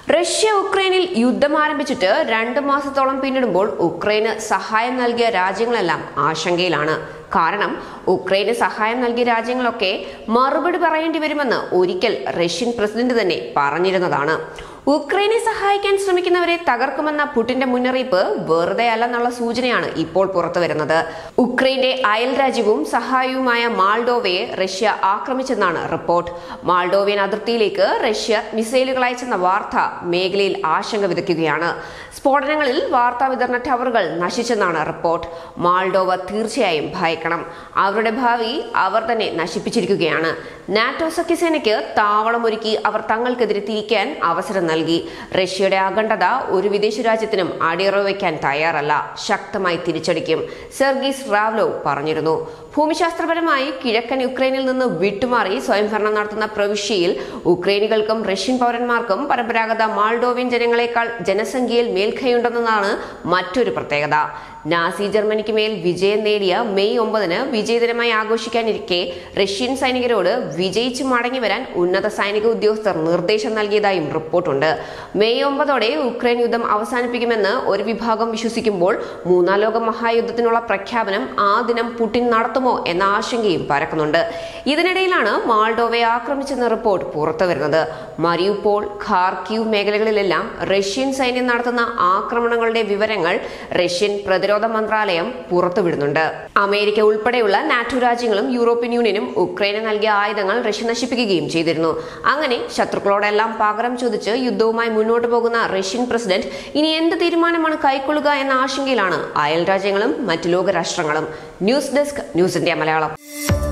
Russia ഉക്രൈനിൽ യുദ്ധം ആരംഭിച്ചിട്ട് രണ്ട് മാസത്തോളം പിന്നിടുമ്പോൾ ഉക്രൈന് സഹായം നൽകിയ രാജ്യങ്ങളെല്ലാം ആശങ്കയിലാണ് കാരണം ഉക്രൈന് സഹായം നൽകിയ രാജ്യങ്ങളൊക്കെ മറുപടി പറയേണ്ടി വരുമെന്ന് ഒരിക്കൽ റഷ്യൻ പ്രസിഡന്റ് തന്നെ പറഞ്ഞിരുന്നതാണ് ഉക്രൈനെ സഹായിക്കാൻ ശ്രമിക്കുന്നവരെ തകർക്കുമെന്ന പുടിന്റെ മുന്നറിയിപ്പ് വെറുതെ അല്ലെന്നുള്ള സൂചനയാണ് ഇപ്പോൾ പുറത്തുവരുന്നത് ഉക്രൈന്റെ അയൽ രാജ്യവും സഹായവുമായ മാൾഡോവയെ റഷ്യ ആക്രമിച്ചെന്നാണ് റിപ്പോർട്ട് മാൾഡോവിയൻ അതിർത്തിയിലേക്ക് റഷ്യ മിസൈലുകൾ അയച്ചെന്ന വാർത്ത മേഖലയിൽ ആശങ്ക വിതയ്ക്കുകയാണ് സ്ഫോടനങ്ങളിൽ വാർത്താ വിതരണ ടവറുകൾ നശിച്ചെന്നാണ് റിപ്പോർട്ട് മാൾഡോവ തീർച്ചയായും ഭയക്കണം അവരുടെ ഭാവി അവർ തന്നെ നശിപ്പിച്ചിരിക്കുകയാണ് നാറ്റോ സഖ്യസേനയ്ക്ക് താവളമൊരുക്കി അവർ തങ്ങൾക്കെതിരെ തിരിക്കാൻ അവസരം നൽകി റഷ്യയുടെ അഖണ്ഡത ഒരു വിദേശ രാജ്യത്തിനും അടിയറവ് വയ്ക്കാൻ തയ്യാറല്ല ശക്തമായി തിരിച്ചടിക്കും സെർഗീസ് റാവ്ലോ പറഞ്ഞിരുന്നു ഭൂമിശാസ്ത്രപരമായി കിഴക്കൻ യുക്രൈനിൽ നിന്ന് വിട്ടുമാറി സ്വയംഭരണം നടത്തുന്ന പ്രവിശ്യയിൽ ഉക്രൈനികൾക്കും റഷ്യൻ പൗരന്മാർക്കും പരമ്പരാഗത മാൾഡോവിയൻ ജനങ്ങളെക്കാൾ ജനസംഖ്യയിൽ മേൽക്കൈയുണ്ടെന്നതാണ് മറ്റൊരു പ്രത്യേകത നാസി ജർമ്മനിക്ക് മേൽ വിജയം നേടിയ മെയ് ഒമ്പതിന് വിജയദിനമായി ആഘോഷിക്കാനിരിക്കെ റഷ്യൻ സൈനികരോട് വിജയിച്ച് മടങ്ങി വരാൻ ഉന്നത സൈനിക ഉദ്യോഗസ്ഥർ നിർദ്ദേശം നൽകിയതായും റിപ്പോർട്ടുണ്ട് മെയ് ഒമ്പതോടെ ഉക്രൈൻ യുദ്ധം അവസാനിപ്പിക്കുമെന്ന് ഒരു വിഭാഗം വിശ്വസിക്കുമ്പോൾ മൂന്നാം ലോക മഹായുദ്ധത്തിനുള്ള പ്രഖ്യാപനം ആ ദിനം പുടിൻ നടത്തുമോ എന്ന ആശങ്കയും പരക്കുന്നുണ്ട് ഇതിനിടയിലാണ് മാൾഡോവയെ ആക്രമിച്ചെന്ന റിപ്പോർട്ട് പുറത്തുവരുന്നത് മരിയുപോൾ ഖാർക്യൂ മേഖലകളിലെല്ലാം റഷ്യൻ സൈന്യം നടത്തുന്ന ആക്രമണങ്ങളുടെ വിവരങ്ങൾ റഷ്യൻ പ്രതിരോധ മന്ത്രാലയം പുറത്തുവിടുന്നുണ്ട് അമേരിക്ക ഉൾപ്പെടെയുള്ള നാറ്റോ രാജ്യങ്ങളും യൂറോപ്യൻ യൂണിയനും ഉക്രൈന് നൽകിയ ആയുധങ്ങൾ റഷ്യ നശിപ്പിക്കുകയും ചെയ്തിരുന്നു അങ്ങനെ ശത്രുക്കളോടെല്ലാം പകരം ചോദിച്ച് യുദ്ധവുമായി മുന്നോട്ട് പോകുന്ന റഷ്യൻ പ്രസിഡന്റ് ഇനി എന്ത് തീരുമാനമാണ് കൈക്കൊള്ളുക എന്ന ആശങ്കയിലാണ് അയൽ രാജ്യങ്ങളും മറ്റ് ലോകരാഷ്ട്രങ്ങളും news desk news India Malayalam